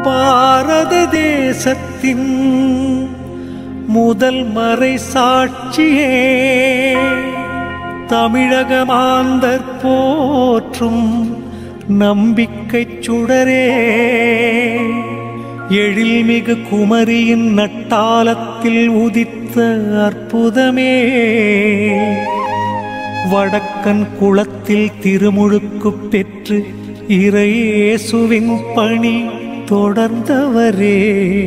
பாரத தேசத்தின் முதல் மறை சாட்சியே தமிழக மாந்தர் போற்றும் நம்பிக்கை சுடரே எழில்மிகு குமரியின் நட்டாலத்தில் உதித்த அற்புதமே வடக்கன் குளத்தில் திருமுழுக்கு பெற்று இறையேசுவின் பணி தொடர்ந்தவரே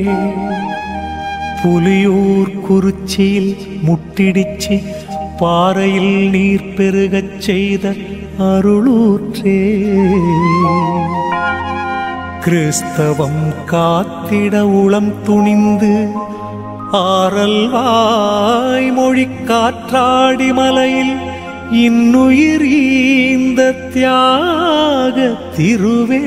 புலியூர் குறிச்சியில் முட்டிடிச்சு பாறையில் நீர் பெருகச் செய்த அருளூற்றே கிறிஸ்தவம் காத்திட உளம் துணிந்து ஆரல் வாய்மொழி காற்றாடி மலையில் இன்னுயிர் ஈந்த தியாக திருவே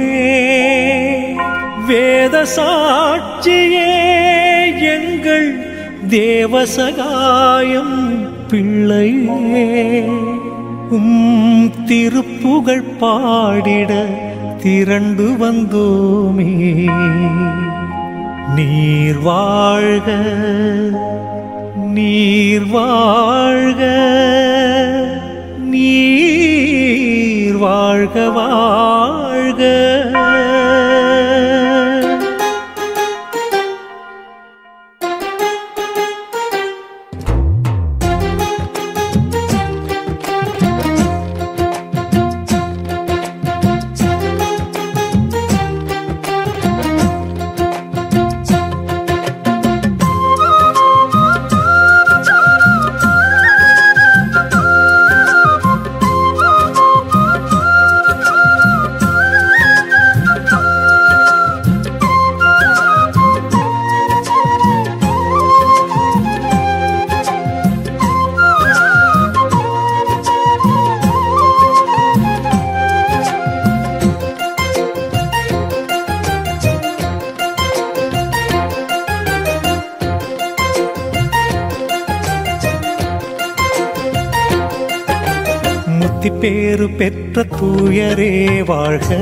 வேத சாட்சியே எங்கள் தேவசகாயம் பிள்ளையே உம் திருப்புகழ் பாடிட திரண்டு வந்தோமே நீர் வாழ்க நீர் வாழ்க நீர் வாழ்க வாழ்க முத்தி பேறு பெற்ற தூயரே வாழ்க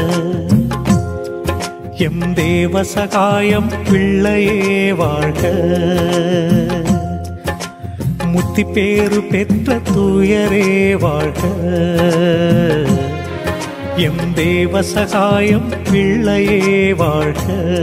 எம் தேவ சகாயம் பிள்ளையே வாழ்க முத்தி பேறு பெற்ற தூயரே வாழ்க எம் தேவ சகாயம் பிள்ளையே வாழ்க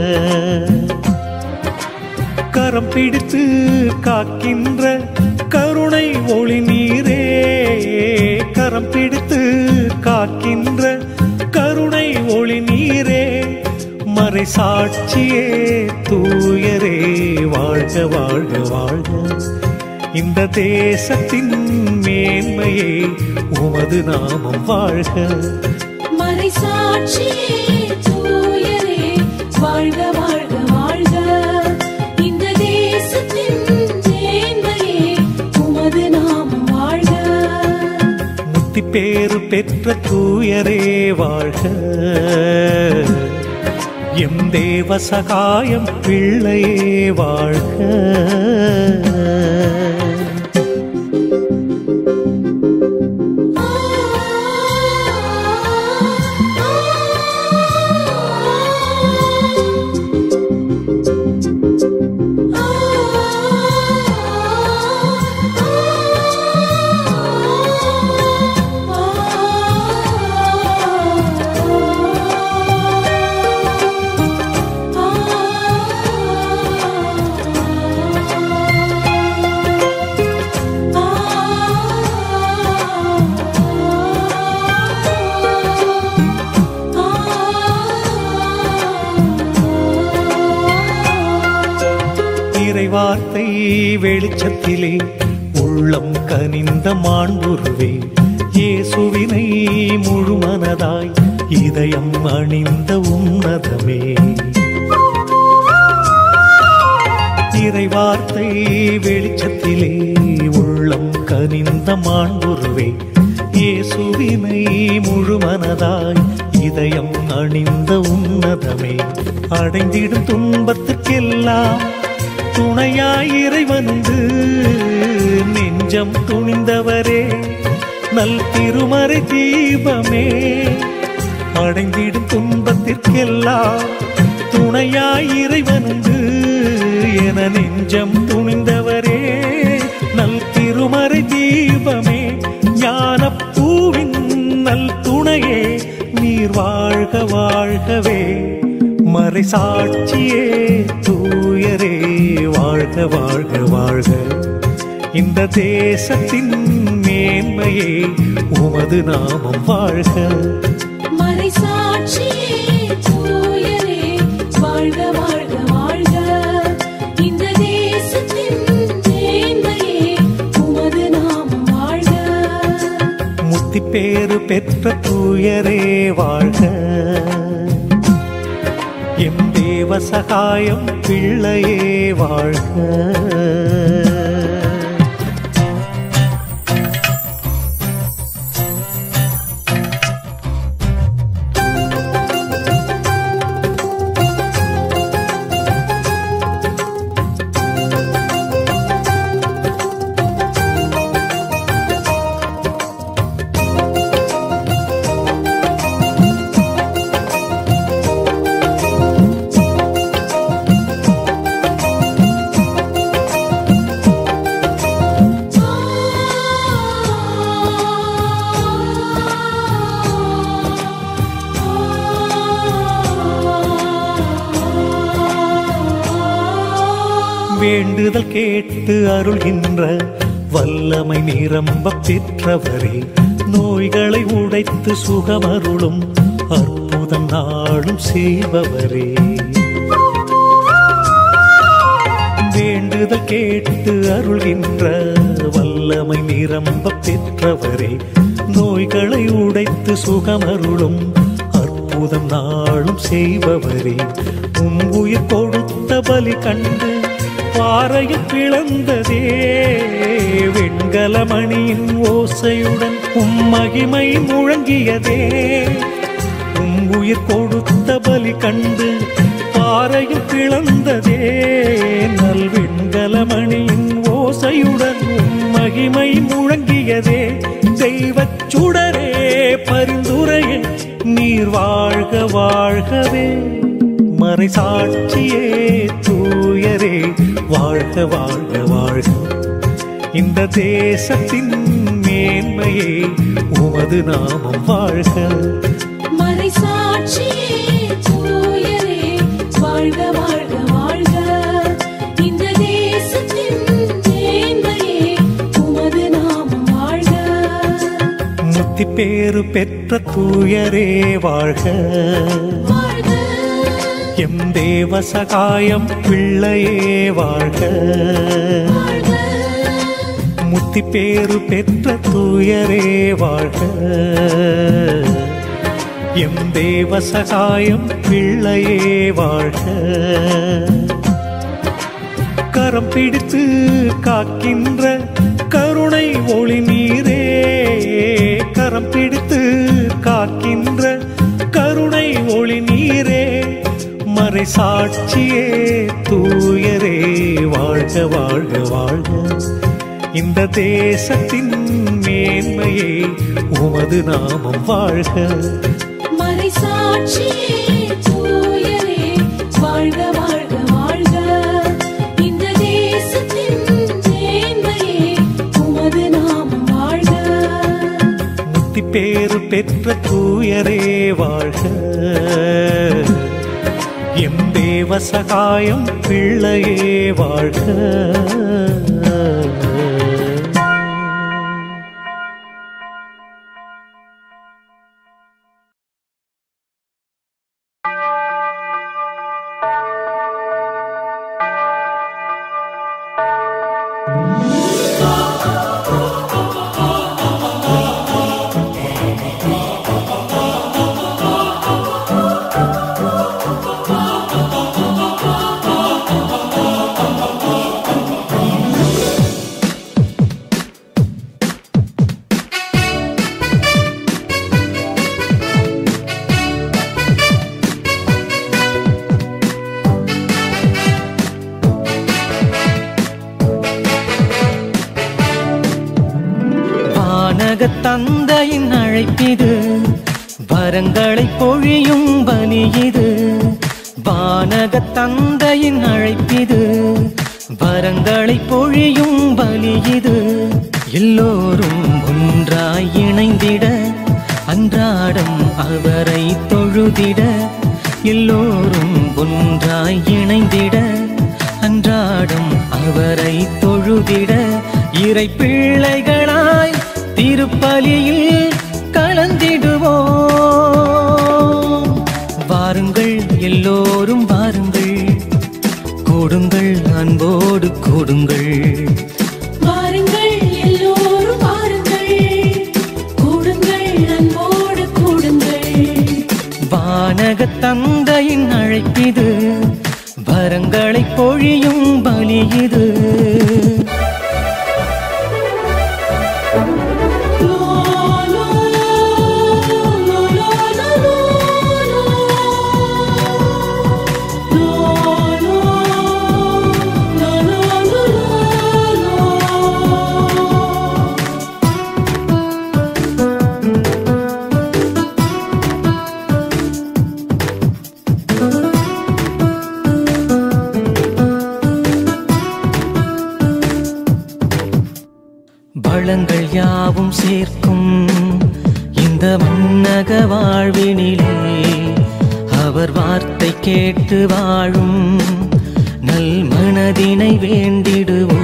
கரம் பிடித்து காக்கின்ற கருணை ஒளி நீரே கரம் பிடித்து காக்கின்ற கருணை ஒளி நீரே மறை சாட்சியே தூயரே வாழ்க வாழ்க வாழ்க இந்த தேசத்தின் மேன்மையே உமது நாமம் வாழ்க மறை சாட்சியே தூயரே வாழ்க வாழ்க வாழ்க இந்த தேசத்தின் மேன்மையே உமது நாமம் வாழ்க முத்தி பேறு பெற்ற தூயரே வாழ்க எம் தேவ சகாயம் பிள்ளையே வாழ்க இறைவார்த்தை வெளிச்சத்திலே உள்ளம் கனிந்த மாண்புருவே இயேசுவினை முழுமனதாய் இதயம் அணிந்த உன்னதமே இறைவார்த்தை வெளிச்சத்திலே உள்ளம் கனிந்த மாண்புருவே இயேசுவினை முழுமனதாய் இதயம் அணிந்த உன்னதமே அடைந்திடும் துன்பத்துக்கெல்லாம் துணையாய் இறைவந்து நெஞ்சம் துணிந்தவரே நல் திருமறை தீபமே அடைந்திடும் துன்பத்திற்கெல்லாம் துணை துணையாய் இறைவனுண்டு என நெஞ்சம் துணிந்தவரே நல் திருமறை தீபமே ஞானப் பூவின் நல் துணையே நீர் வாழ்க வாழ்கவே மறை சாட்சியே தூயரே வாழ்க வாழ்க வாழ்க இந்த தேசத்தின் மேன்மையே உமது நாமம் வாழ்க மறை சாட்சியே தூயரே வாழ்க வாழ்க வாழ்க இந்த தேசத்தின் மேன்மையே உமது நாமம் வாழ்க முத்தி பேறு பெற்ற தூயரே வாழ்க எம் தேவ சகாயம் பிள்ளையே வாழ்க வேண்டுதல் கேட்டு அருள்கின்ற வல்லமை நிரம்ப பெற்றவரே நோய்களை உடைத்து சுகமருளும் அற்புதம் நாளும் செய்பவரே வேண்டுதல் கேட்டு அருள்கின்ற வல்லமை நிரம்ப பெற்றவரே நோய்களை உடைத்து சுகமருளும் அற்புதம் நாளும் செய்பவரே உம் உயிர் கொடுத்த பலி கண்டு பாறையில் பிளந்ததே வெண்கல மணியின் ஓசையுடன் உம் மகிமை முழங்கியதே உம் உயிர் கொடுத்த பலி கண்டு பாறையில் பிளந்ததே நல் வெண்கல மணியின் ஓசையுடன் உம் மகிமை முழங்கியதே தெய்வச் சுடரே பரிந்துரையே நீர் வாழ்க வாழ்கவே மறை சாட்சியே தூயரே வாழ்க வாழ்க வாழ்க இந்த தேசத்தின் மேன்மையே உமது நாமம் வாழ்க மறை சாட்சியே தூயரே வாழ்க வாழ்க வாழ்க இந்த தேசத்தின் மேன்மையே உமது நாமம் வாழ்க முத்தி பேறு பெற்ற தூயரே வாழ்க வாழ்க எம் தேவ சகாயம் பிள்ளையே வாழ்க வாழ்க முத்தி பேறு பெற்ற தூயரே வாழ்க எம் தேவ சகாயம் பிள்ளையே வாழ்க கரம் பிடித்து காக்கின்ற கருணை ஒளி நீரே கரம் பிடித்து காக்கின்ற கருணை ஒளி நீரே மறை சாட்சியே தூயரே வாழ்க வாழ்க வாழ்க இந்த தேசத்தின் மேன்மையே உமது நாமம் வாழ்க மறை சாட்சியே தூயரே வாழ்க வாழ்க வாழ்க இந்த தேசத்தின் மேன்மையே உமது நாமம் வாழ்க முத்தி பேறு பெற்ற தூயரே வாழ்க எம் தேவ சகாயம் பிள்ளையே வாழ்க வானக தந்தையின் அழைப்பிது வரங்களை பொழியும் பலி இது வானக தந்தையின் அழைப்பிது வரங்களை பொழியும் பலி இது எல்லோரும் ஒன்றாய் இணைந்திட அன்றாடம் அவரை தொழுதிட எல்லோரும் ஒன்றாய் இணைந்திட அன்றாடம் அவரை தொழுதிட இறை பிள்ளைகளாய் திருப்பலியில் கலந்திடுவோம் வாருங்கள் எல்லோரும் வாருங்கள் கூடுங்கள் அன்போடு கூடுங்கள் வாருங்கள் எல்லோரும் வாருங்கள் கூடுங்கள் அன்போடு கூடுங்கள் வானக தந்தையின் அழைப்பிது வரங்களை பொழியும் பலி இது லோ, லோ, லோ, லோ, லோ, லோ, லோ. லோ, லோ, லோ, லோ, லோ, லோ. வளங்கள் யாவும் சேர்க்கும் இந்த மன்னக வாழ்வினிலே அவர் வார்த்தை கேட்டு வாழும் நல் மனதினை வேண்டிடுவோ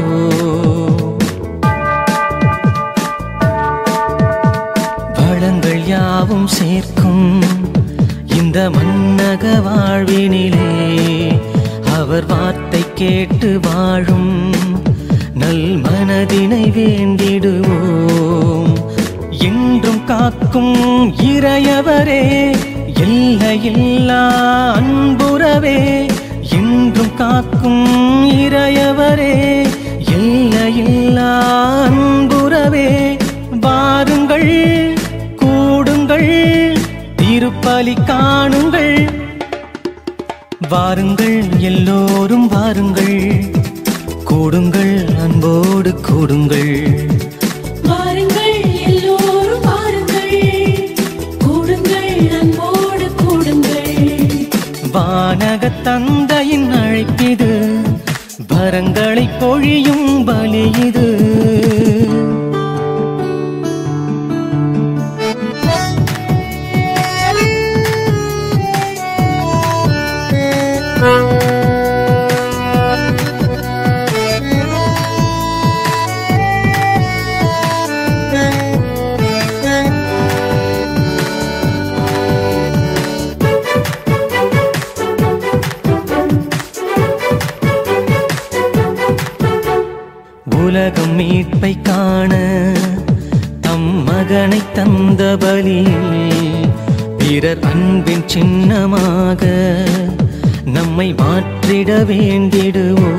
வளங்கள் யாவும் சேர்க்கும் இந்த மன்னக வாழ்வினிலே அவர் வார்த்தை கேட்டு வாழும் நல் மனதினை வேண்டிடுவோம் என்றும் காக்கும் இறையவரே எல்லையில்லா அன்புறவே என்றும் காக்கும் இறையவரே எல்லையில்லா அன்புறவே வாருங்கள் கூடுங்கள் திருப்பலி காணுங்கள் வாருங்கள் எல்லோரும் வாருங்கள் கூடுங்கள் அன்போடு கூடுங்கள் வாருங்கள் எல்லோரும் வாருங்கள் கூடுங்கள் அன்போடு கூடுங்கள் வானக தந்தையின் அழைப்பிது வரங்களை பொழியும் பலி இது உலகம் மீட்பை காண தம் மகனை தந்த பலியில் பிறர் அன்பின் சின்னமாக நம்மை மாற்றிட வேண்டிடுவோம்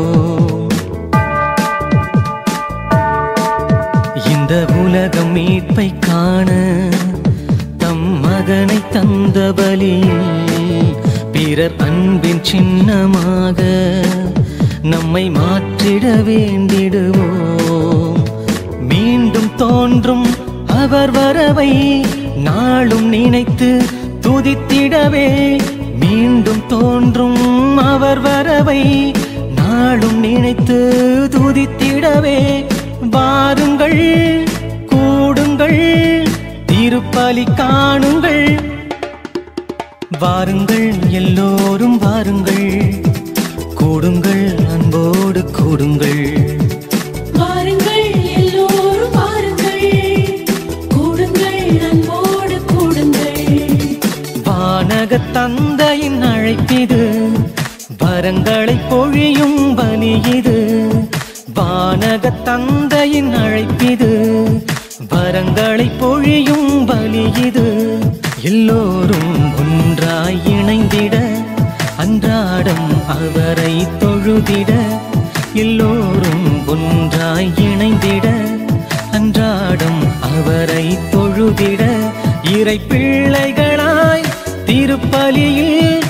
இந்த உலகம் மீட்பை காண தம் மகனை தந்த பலியில் பிறர் அன்பின் சின்னமாக நம்மை மாற்றிட வேண்டிடுவோம் மீண்டும் தோன்றும் அவர் வரவை நாளும் நினைத்து துதித்திடவே மீண்டும் தோன்றும் அவர் வரவை நாளும் நினைத்து துதித்திடவே வாருங்கள் கூடுங்கள் திருப்பலி காணுங்கள் வாருங்கள் எல்லோரும் வாருங்கள் கூடுங்கள் அன்போடு கூடுங்கள் வாருங்கள் எல்லோரும் வாருங்கள் கூடுங்கள் அன்போடு கூடுங்கள் வானக தந்தையின் அழைப்பிது வரங்களை பொழியும் பலி இது வானக தந்தையின் அழைப்பிது வரங்களை பொழியும் பலி இது எல்லோரும் ஒன்றாய் இணைந்திட அன்றாடம் அவரை தொழுதிட எல்லோரும் ஒன்றாய் இணைந்திட அன்றாடம் அவரை தொழுதிட இறை பிள்ளைகளாய் திருப்பலியில்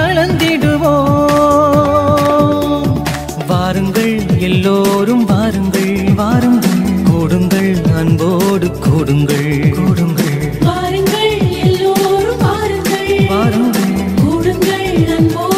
கலந்திடுவோம் வாருங்கள் எல்லோரும் வாருங்கள் வாருங்கள் கூடுங்கள் அன்போடு கூடுங்கள் கூடுங்கள் வாருங்கள் எல்லோரும் வாருங்கள் வாருங்கள் கூடுங்கள் அன்போடு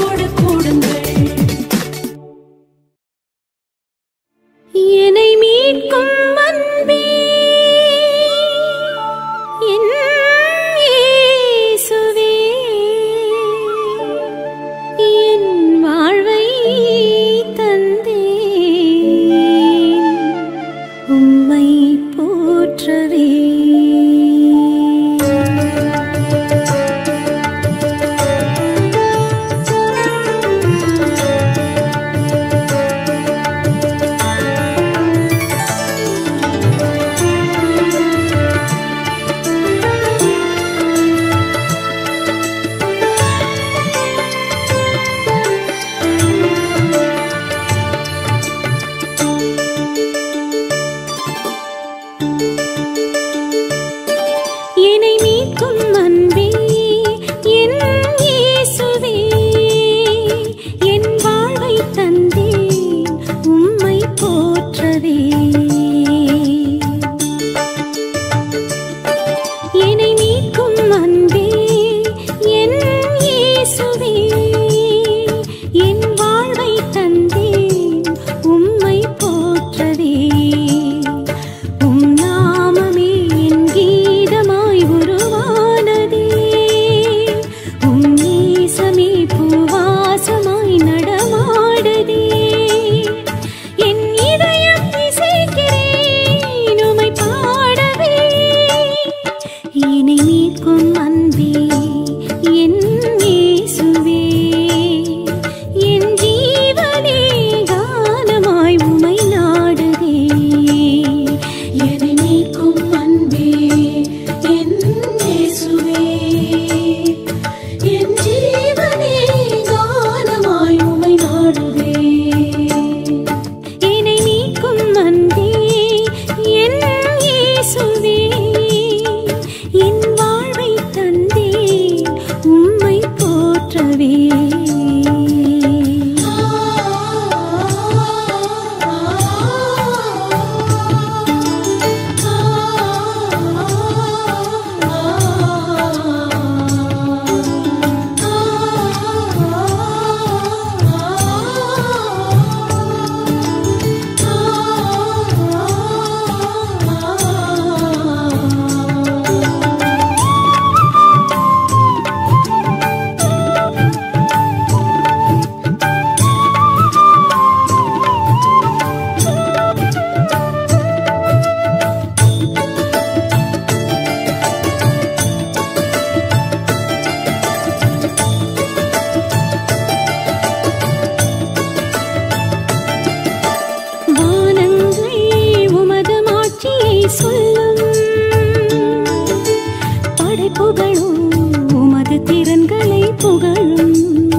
படைப்புகளும் உமது திறன்களை புகழும்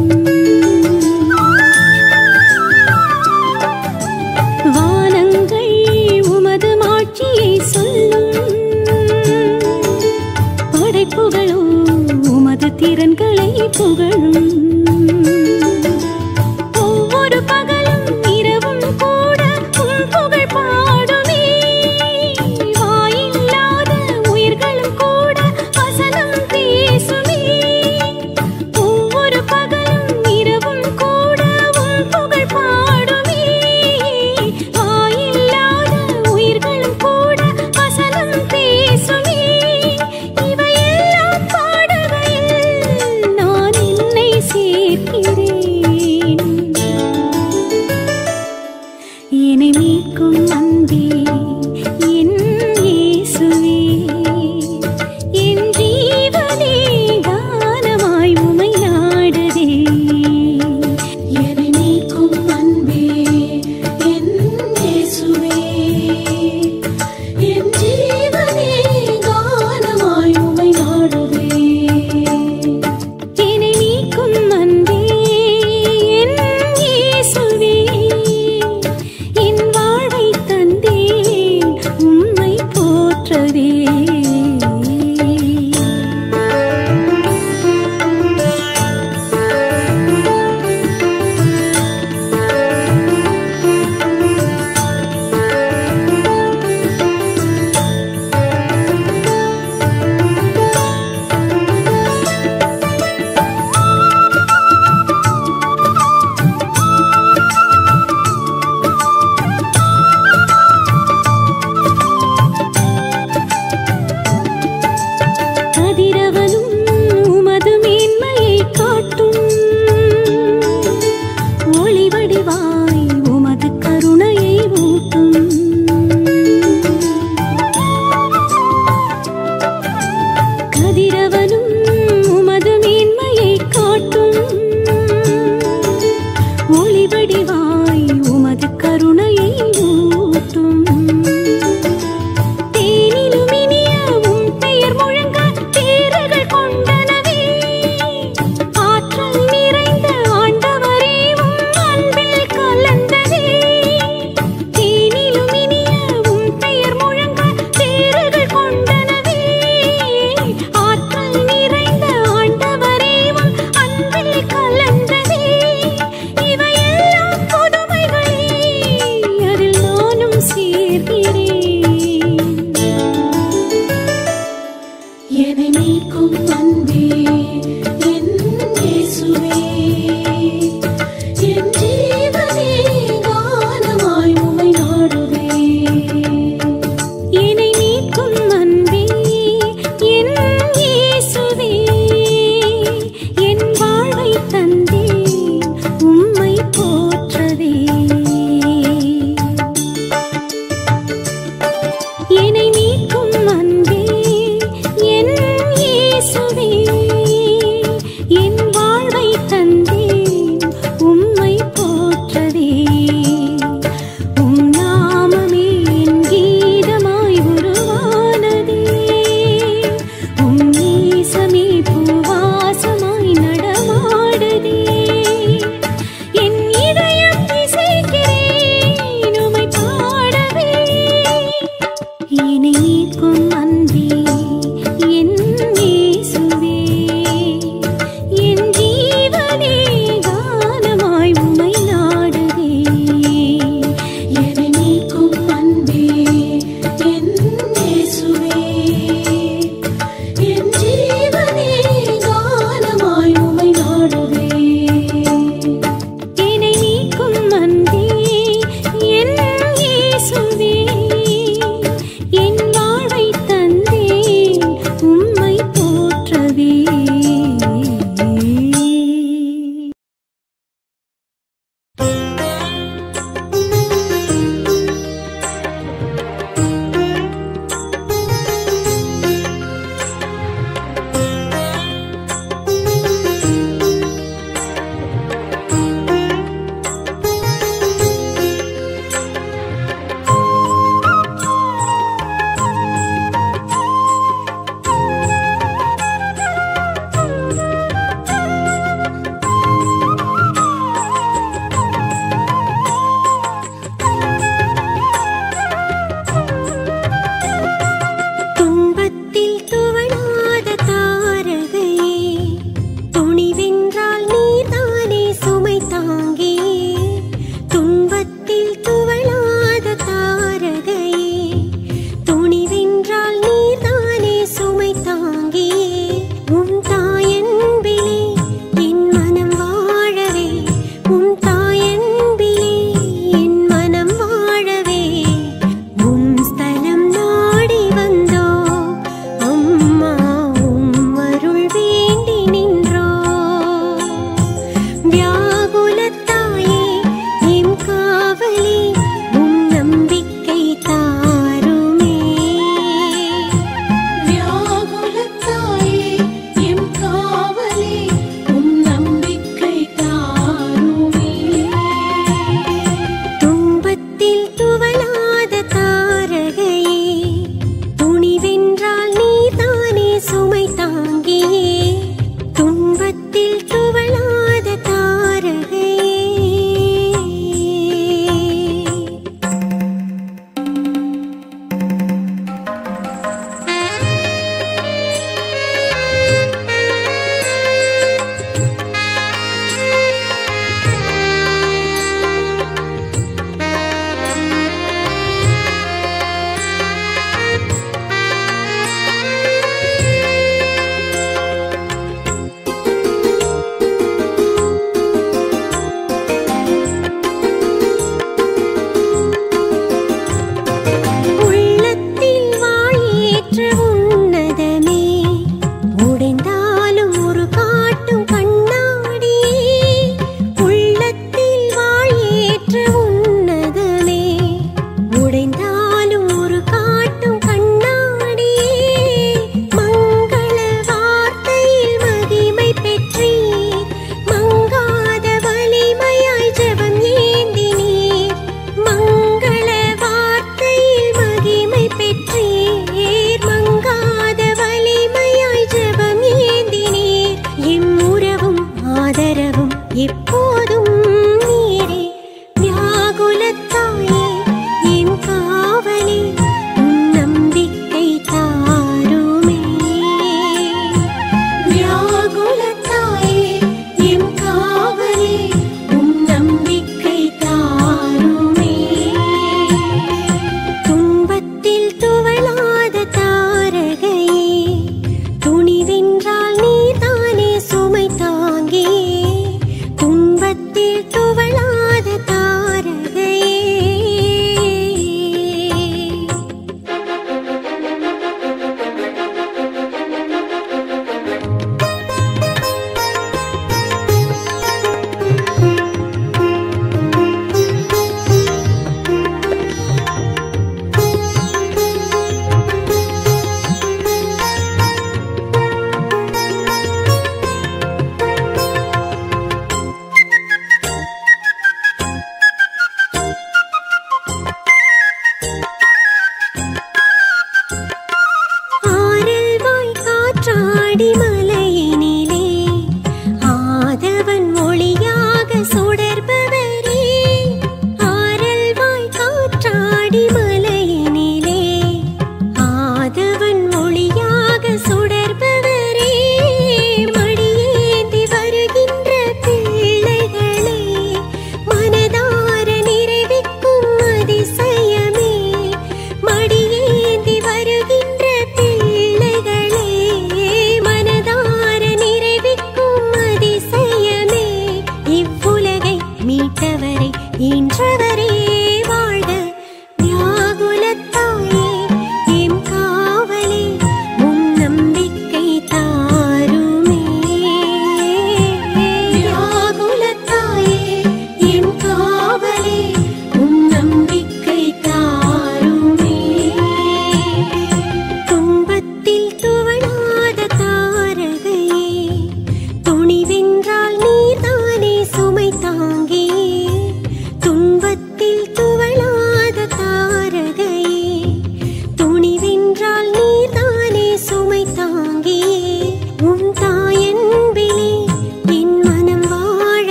வானங்கள் உமது மாட்சியை சொல்லும் படைப்புகளோ உமது திறன்களை புகழும் ஒவ்வொரு பகலும் இரவும் கூட உம் புகழ் பாடுமே வாயில்லாத உயிர்களும் கூட வசனம் பேசுமே ஒவ்வொரு பகலும் இரவும் கூட உம் புகழ் பாடுமே வாயில்லாத உயிர்களும் கூட வசனம் பேசுமே இவையெல்லாம் பாடுகையில் நான் என்னை சேர்க்கிறேன் என்னை மீட்கும் அன்பே என் இயேசுவே என் ஜீவனே கானமாய் உமை நாடுதே என்னை நீக்கும் அன்பே என் இயேசுவே என் ஜீவனே கானமாய் உம்மை நாடுவே என்னை நீக்கும் அன்பே என் இயேசுவே என் வாழ்வை தந்தேன் உம்மை போற்றவே கதிரவனும் உமது மேன்மையை காட்டும் ஒளி வடிவாய் உமது கருணையை ஊட்டும் கதிரவனும் உமது மேன்மையை காட்டும் ஒளி வடிவாய் உமது கருணையை ஊட்டும் தேனிலும் இனிய உம் பெயர் முழங்க தேர்கள் கொண்டனவே ஆற்றல் நிறைந்த ஆண்டவரே உம் அன்பில் கலந்ததே தேனிலும் இனிய உம் பெயர் முழங்க தேர்கள் கொண்டனவே ஆற்றல் நிறைந்த ஆண்டவரே உம் அன்பில் கலந்ததே இவையெல்லாம் புதுமைகளே அதில் நானும் சேர்கிறேன் என்னை நீக்கும் அன்பே என் இயேசுவே என் ஜீவனே கானமாய் உம்மை நாடுவே என்னை நீக்கும் அன்பே என் இயேசுவே என் வாழ்வை தந்தேன் உம்மை போற்றவே என்னை நீக்கும் அன்பே என் இயேசுவே உன் தாயன்பிலே என் மனம் வாழவே உன் தாயன்பிலே என் மனம் வாழவே உம் ஸ்தலம் நாடி வந்தோ அம்மா உம் அருள் வேண்டி நின்றோ வியாகுலத்தாயே எம் காவலே உம் நம்பிக்கை தாருமே வியாகுலத்தாயே எம் காவலே உம் நம்பிக்கை தாருமே துன்பத்தில் துவளாத தாரகையே துணிவென்றால் நீதானே சுமை தாங்கியே துன்பத்தில் துவளாத தாரகையே உள்ளத்தில் வாழேற்ற உன்னதமே உடைந்தாலும் ஒரு காட்டும் கண்ணாடியே உள்ளத்தில் வாழேற்ற உன்னதமே உடைந்தாலும் ஒரு காட்டும் கண்ணாடியே மங்கள வார்த்தையில் மகிமை பெற்றீர் மங்காத வலிமையாய் ஜெபம் ஏந்தினீர் மங்கள வார்த்தையில் மகிமை பெற்றீர் மங்காத வலிமையாய் ஜெபம் ஏந்தினீர் எம்முறவும் ஆதரவும் எப்போதும் நீரே வியாகுலத்தாயே என் காவலே உன் நம்பிக்கை தாருமே வியாகுலத்தாயே எம் காவலே உம் நம்பிக்கை தாருமே துன்பத்தில் துவளாத தாரகையே துணிவென்றால் நீதானே சுமை தாங்கியே துன்ப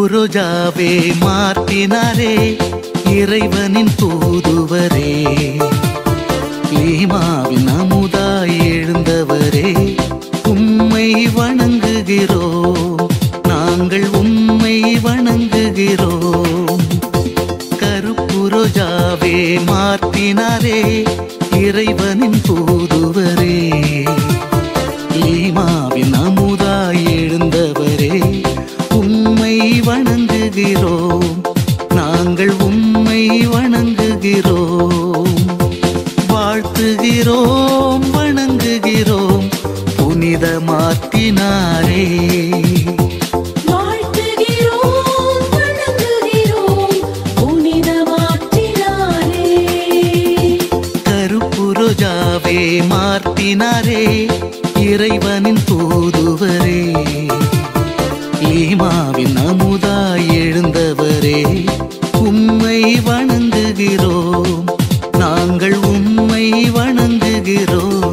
ரோஜாவே மாற்றினாரே இறைவனின் தூதுவரே லீமாவின் அமுதாய் எழுந்தவரே உம்மை வணங்குகிறோம் நாங்கள் உம்மை வணங்குகிறோம் கருப்பு ரோஜாவே மாற்றினாரே இறைவனின் தூதுவரே லீமாவின் அமுதாய் எழுந்தவரே உம்மை வணங்குகிறோம் நாங்கள் உம்மை வணங்குகிறோம் வாழ்த்துகிறோம் வணங்குகிறோம் புனித மாற்றினாரே வாழ்த்துகிறோம் வணங்குகிறோம் புனிதமாற்றினாரே கருப்பு ரோஜாவே மாற்றினாரே இறைவனின் தூதுவரே லீமாவின் அமுதாய் எழுந்தவரே உம்மை வணங்குகிறோம் நாங்கள் உம்மை வணங்குகிறோம்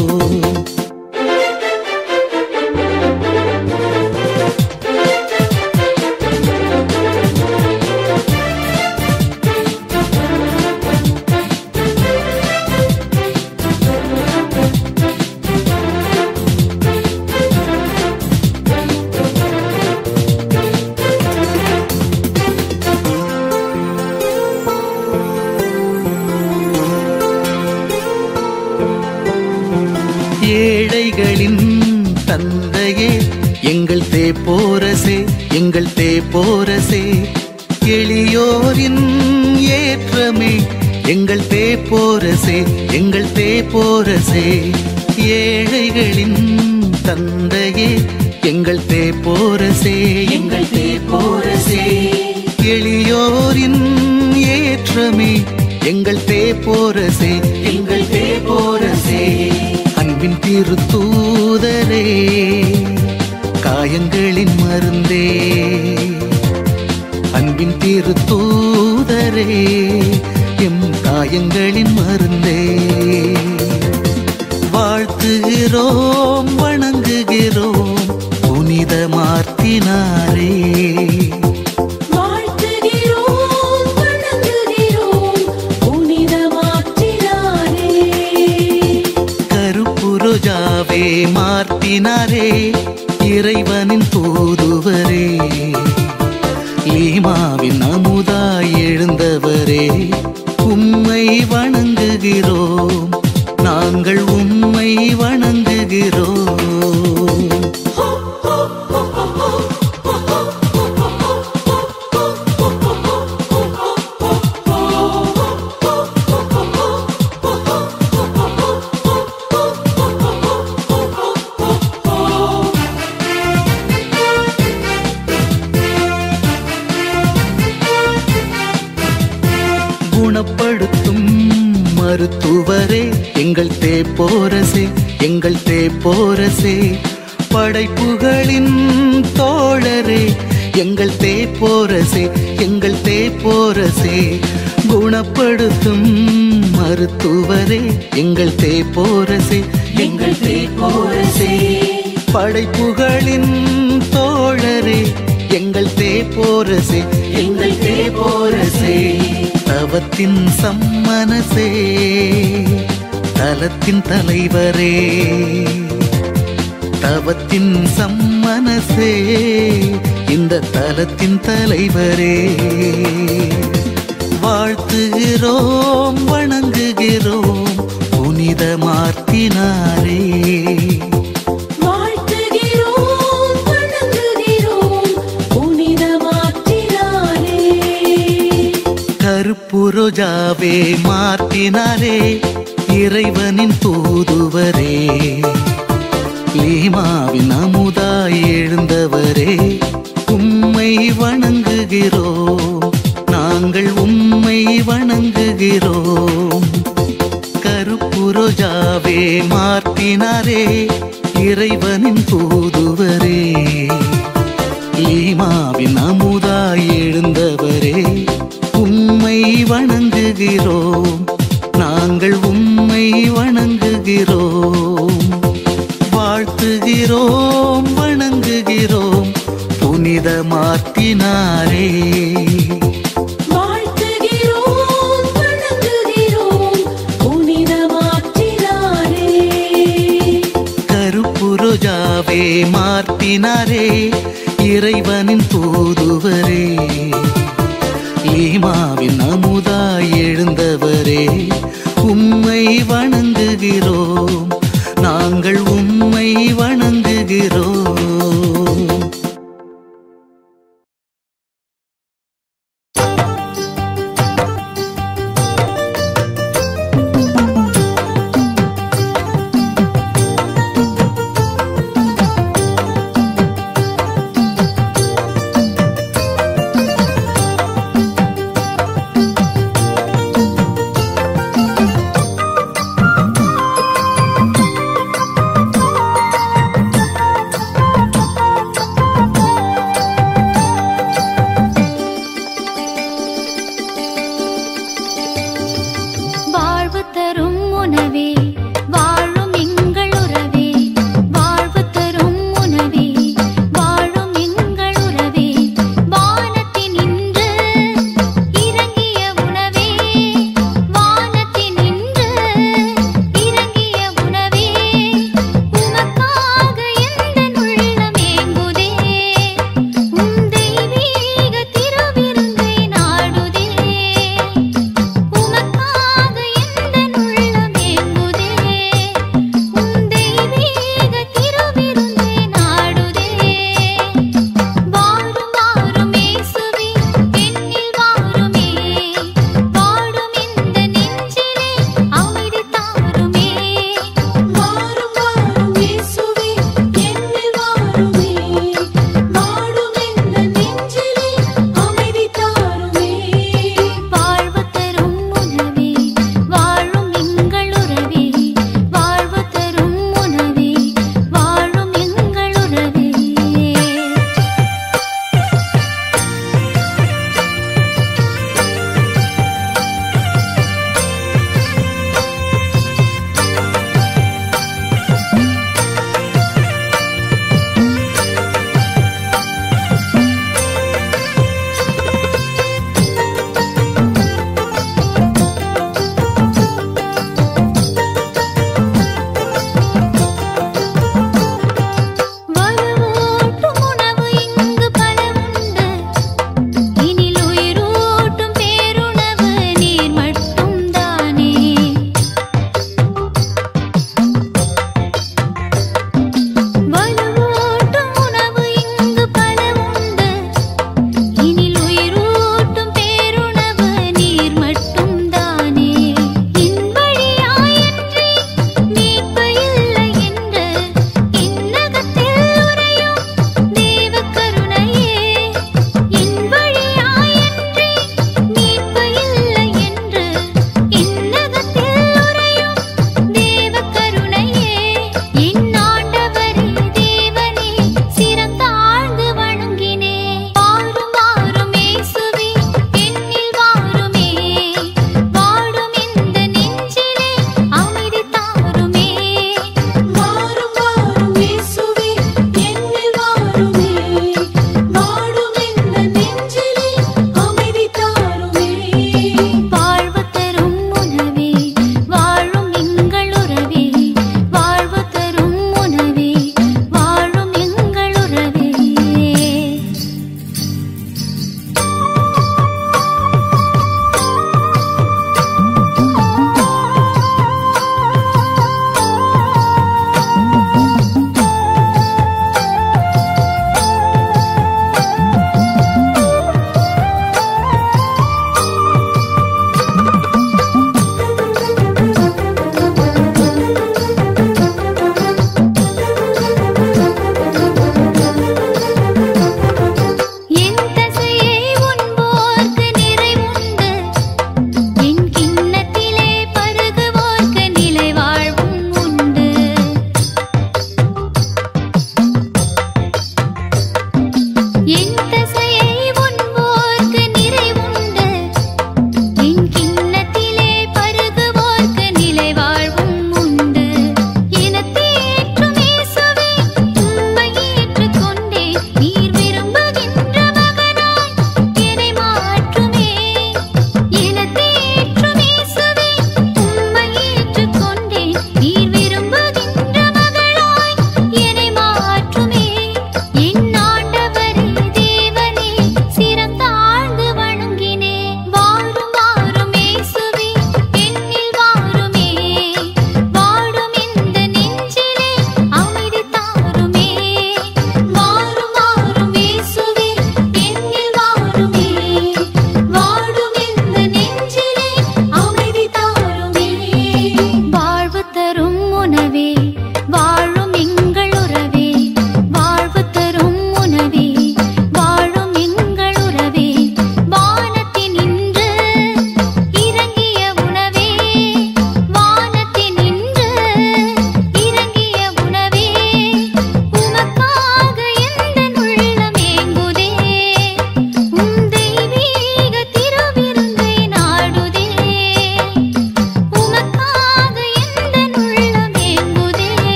ஏழைகளின் தந்தையே எங்கள் தேப்போரசே எங்கள் தேப்போரசே எளியோரின் ஏற்றமே எங்கள் தேப்போரசே எங்கள் தேப்போரசே ஏழைகளின் தந்தையே எங்கள் தேப்போரசே எங்கள் தேப்போரசே எளியோரின் ஏற்றமே எங்கள் தேப்போரசே எங்கள் தேப்போரசே அன்பின் திருத்தூதரே காயங்களின் மருந்தே அன்பின் திருத்தூதரே எம் காயங்களின் மருந்தே வாழ்த்துகிறோம் வணங்குகிறோம் புனித மார்த்தினாரே வாழ்த்துகிறோம் வணங்குகிறோம் புனிதமாற்றினாரே கருப்பு ரோஜாவே மார்த்தினாரே இறைவனின் தூதுவரே லீமாவின் அமுதாய் எழுந்தவரே உம்மை வணங்குகிறோம் நாங்கள் உம்மை வணங்குகிறோம் குணப்படுத்தும் மருத்துவரே எங்கள் தேப்போரசே எங்கள் தேப்போரசே படைப்புகளின் தோழரே எங்கள் தேப்போரசே எங்கள் தேப்போரசே குணப்படுத்தும் மருத்துவரே எங்கள் தேப்போரசே எங்கள் தேப்போரசே படைப்புகளின் தோழரே எங்கள் தேப்போரசே எங்கள் தேப்போரசே தவத்தின் சம்மனசே தலத்தின் தலைவரே தவத்தின் சம்மனசே இந்த தலத்தின் தலைவரே வாழ்த்துகிறோம் வணங்குகிறோம் புனித மார்த்தினாரே வாழ்த்துகிறோம் வணங்குகிறோம் புனிதமாற்றினாரே கருப்பு ரோஜாவே மார்த்தினாரே இறைவனின் தூதுவரே லீமாவின் அமுதாய் எழுந்தவரே உம்மை வணங்குகிறோம் நாங்கள் உம்மை வணங்குகிறோம் கருப்பு ரோஜாவே மார்த்தினாரே இறைவனின் தூதுவரே லீமாவின் அமுதாய் எழுந்தவரே உம்மை வணங்குகிறோம் நாங்கள் உம்மை வணங்குகிறோம் வாழ்த்துகிறோம் வணங்குகிறோம் புனித மாற்றினாரே வாழ்த்துகிறோம் வணங்குகிறோம் புனிதமாற்றினாரே கருப்பு ரோஜாவே மாற்றினாரே இறைவனின் தூதுவரே லீமாவின் அமுதாய் எழுந்தவரே உம்மை வணங்குகிறோம் நாங்கள் உம்மை வணங்குகிறோம்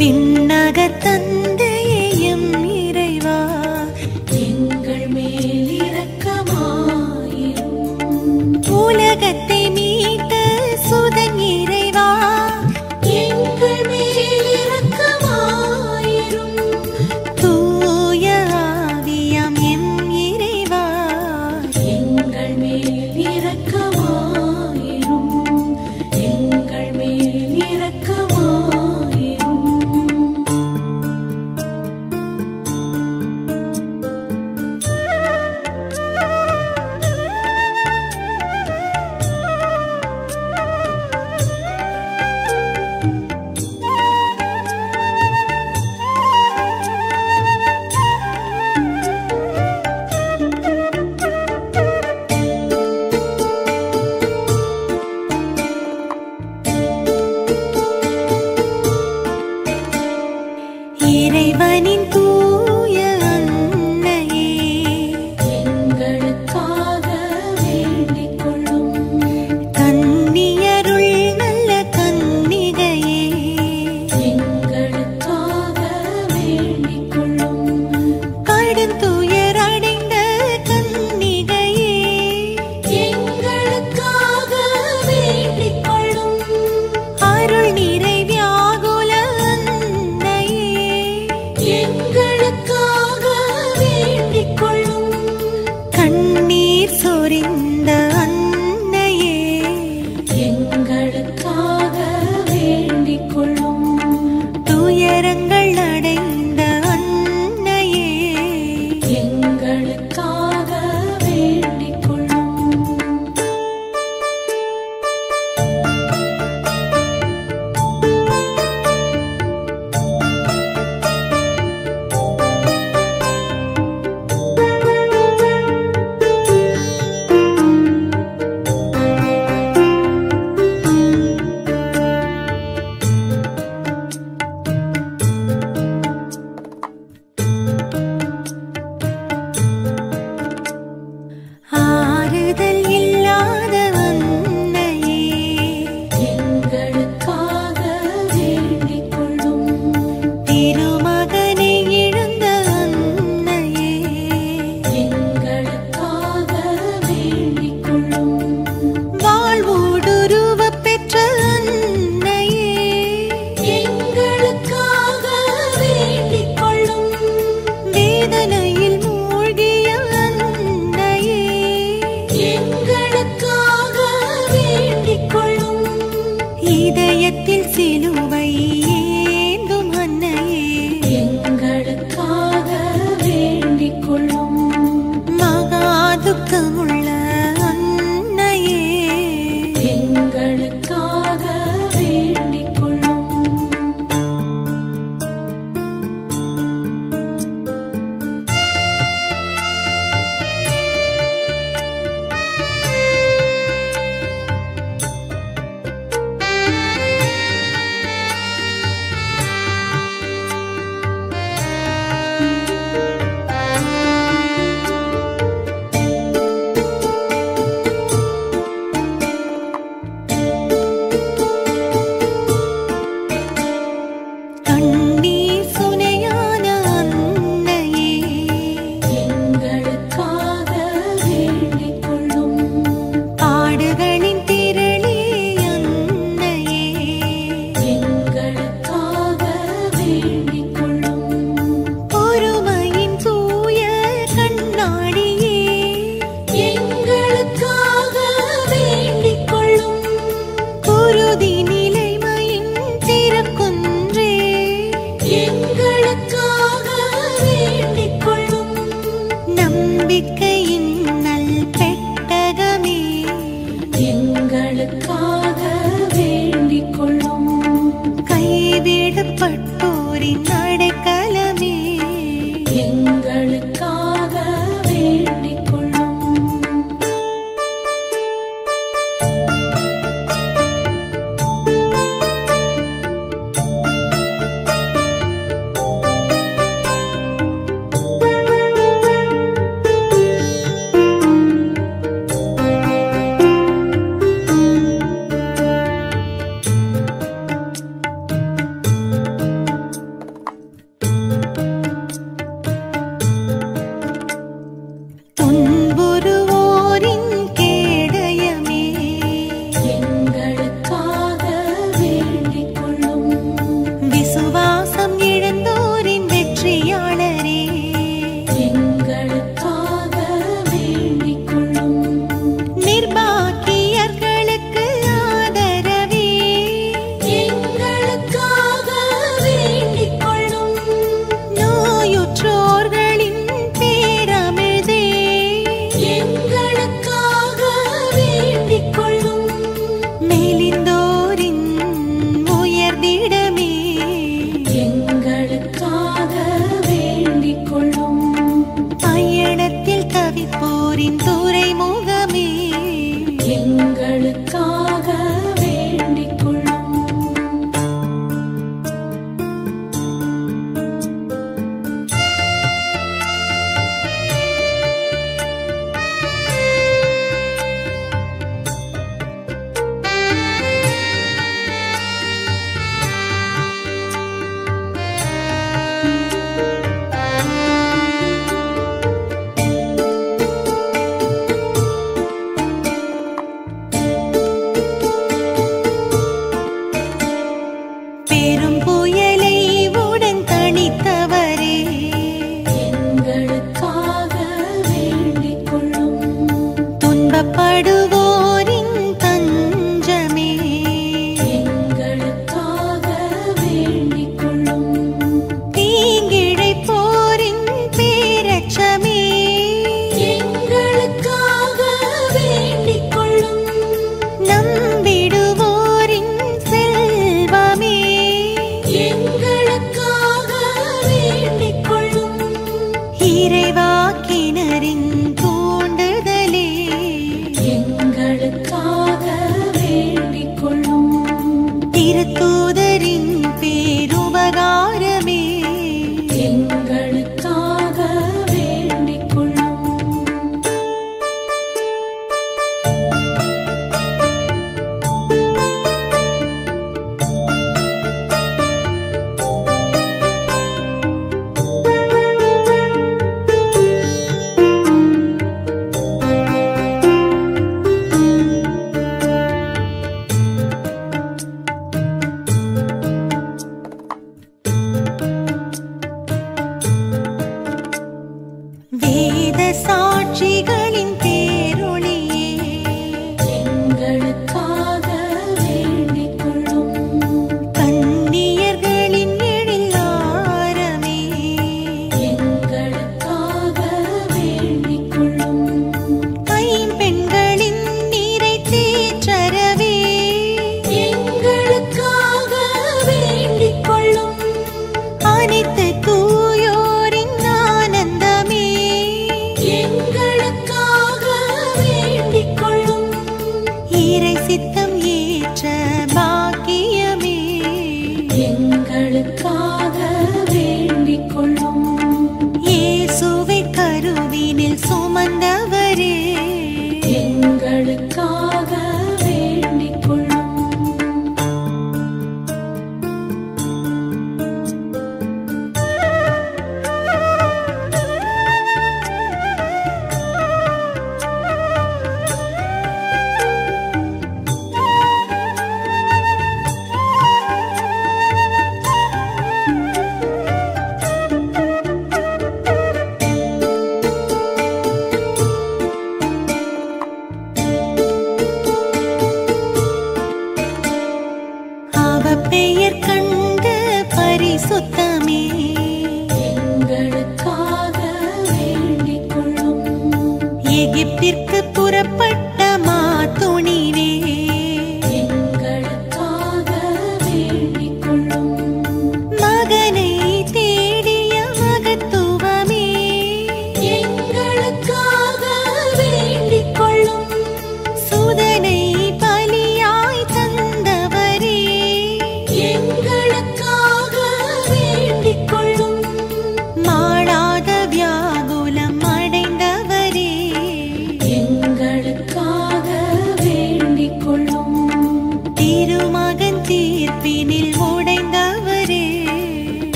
விண்ணக தந்தையும் இறைவா எங்கள் மேல் இரக்கமாயிரும் உலகத்தை மீட்ட சுதன் இறைவா எங்கள் மேல் இரக்கமாயிரும் தூய ஆவியாம் எம் இறைவா எங்கள் மேல் இரக்கமாயிரும் எங்கள் மேல் இரக்கமாயிரும் இறைவனின் தூய அன்னையே எங்களுக்காக வேண்டிக் கொள்ளும் கன்னியருள் நல்ல கன்னிகையே எங்களுக்காக வேண்டிக் கொள்ளும் கடுந்துயர் அடைந்த கன்னிகையே எங்களுக்காக வேண்டிக் கொள்ளும் அருள் நிறை வியாகுல அன்னையே எங்களுக்காக வேண்டிக் கொள்ளும் கண்ணீர் சொரிந்த அன்னையே எங்களுக்காக வேண்டிக் கொள்ளும் துயரங்கள் அடைந்த அன்னையே எங்களுக்காக வேண்டிக் கொள்ளும் ஆறுதல் இல்லாத அன்னையே எங்களுக்காக வேண்டிக் கொள்ளும் திருமகனை இழந்த அன்னையே எங்களுக்காக வேண்டிக் கொள்ளும் வாழ்வோடுருவப் பெற்ற அன்னையே எங்களுக்காக வேண்டிக் கொள்ளும் வேதனையில் மூழ்கிய அன்னையே எங்களுக்காக வேண்டிக் கொள்ளும் இதயத்தில் சிலுவை ஏந்தும் அன்னையே எங்களுக்காக வேண்டிக் கொள்ளும் மகா துக்கமுள்ள அன்னையே எங்களுக்காக வேண்டிக் கொள்ளும் கண்ணீர் சுனையான அன்னையே எங்களுக்காக வேண்டிக் கொள்ளும் பாடுகளின் திரளே அன்னையே எங்களுக்காக வேண்டிக் கொள்ளும் பொறுமையின் தூய கண்ணாடியே எங்களுக்காக வேண்டிக் கொள்ளும் குருதி நிலைமையின் திருக்குன்றே எங்களுக்காக வேண்டிக் கொள்ளும் நம்பிக்கையின் நல் பெட்டகமே எங்களுக்காக வேண்டிக் கொள்ளும் கைவிடப்பட்டோரின் அடைக்கலமே எங்களுக்காக வேண்டிக் கொள்ளும்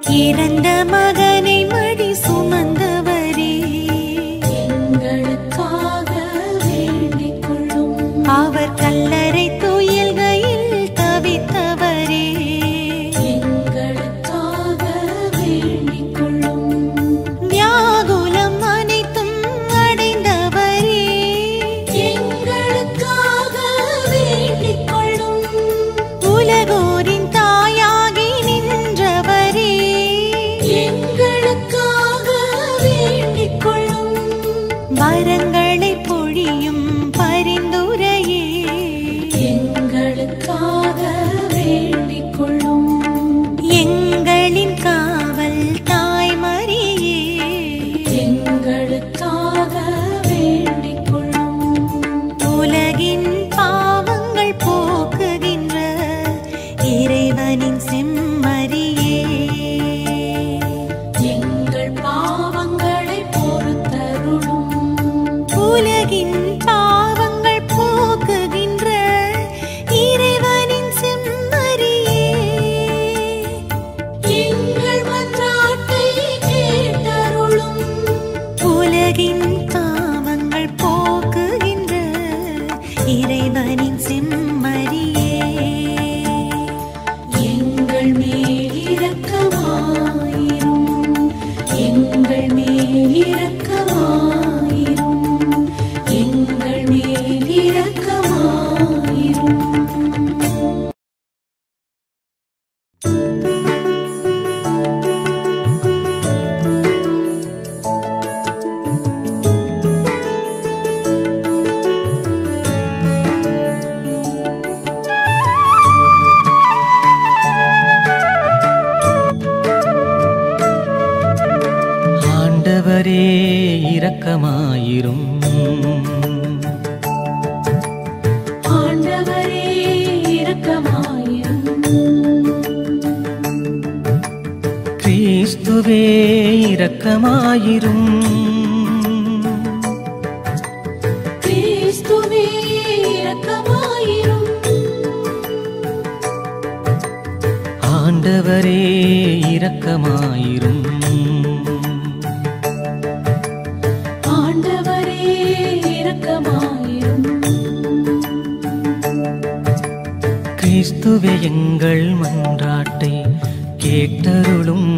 இறந்த மகனை மடி சுமந்தவரே எங்களுக்காக வேண்டிக் கொள்ளும் அவர் கல்லறை துயில்கையில் தவித்தவரே எங்களுக்காக வேண்டிக் கொள்ளும் வியாகுலம் அனைத்தும் அடைந்தவரே எங்களுக்காக வேண்டிக் கொள்ளும் உலகோரின் தாயாகி நின்றவரே எங்களுக்காக வேண்டிக் கொள்ளும் வரங்களை பொழியும் பரிந்துரையே எங்களுக்காக வேண்டிக் கொள்ளும் எங்களின் காவல் தாய்மரியே எங்களுக்காக வேண்டிக் கொள்ளும் உலகின் பாவங்கள் போக்குகின்ற இறைவனின் செம்மறியே எங்கள் பாவங்களை பொறுத்தருளும் உலகின் பாவங்கள் போக்குகின்ற இறைவனின் செம்மறியே எங்கள் மன்றாட்டை கேட்டருளும் உலகின் பாவங்கள் போக்குகின்ற இறைவனின் செம்மறியே எங்கள் மேல் இரக்கமாயிரும் எங்கள் மேல் இரக்கமாயிரும் எங்கள் மேல் இரக்கமாயிரும் ஆண்டவரே இரக்கமாயிரும் ஆண்டவரே இரக்கமாயிரும் கிறிஸ்துவே இரக்கமாயிரும் கிறிஸ்துவே இரக்கமாயிரும் ஆண்டவரே இரக்கமாயிரும் ஆண்டவரே இரக்கமாயிரும் கிறிஸ்துவே எங்கள் மன்றாட்டை கேட்டருளும்